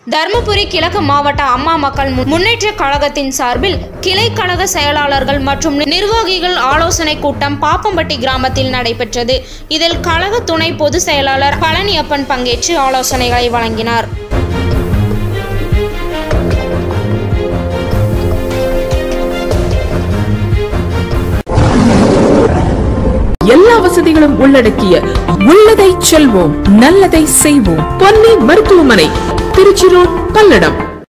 தருமபுரி கிழக்கு மாவட்ட அம்மா மக்கள் மு- முன்னேற்ற கழகத்தின் சார்பில் கிளை கழக செயலாளர்கள் மற்றும் நிர்வாகிகள் ஆலோசனை கூட்டம் பாப்பம்பட்டி கிராமத்தில் நடைபெற்றது இதில் கழக துணை பொதுச் செயலாளர் பழனியப்பன் பங்கேற்று ஆலோசனைகளை வழங்கினார் எல்லா வசதிகளும் உள்ளடக்கிய உள்ளதை செல்வோம் நல்லதை செய்வோம் பொன்னி மருத்துவமனை திருச்சி ரோட் பல்லடம்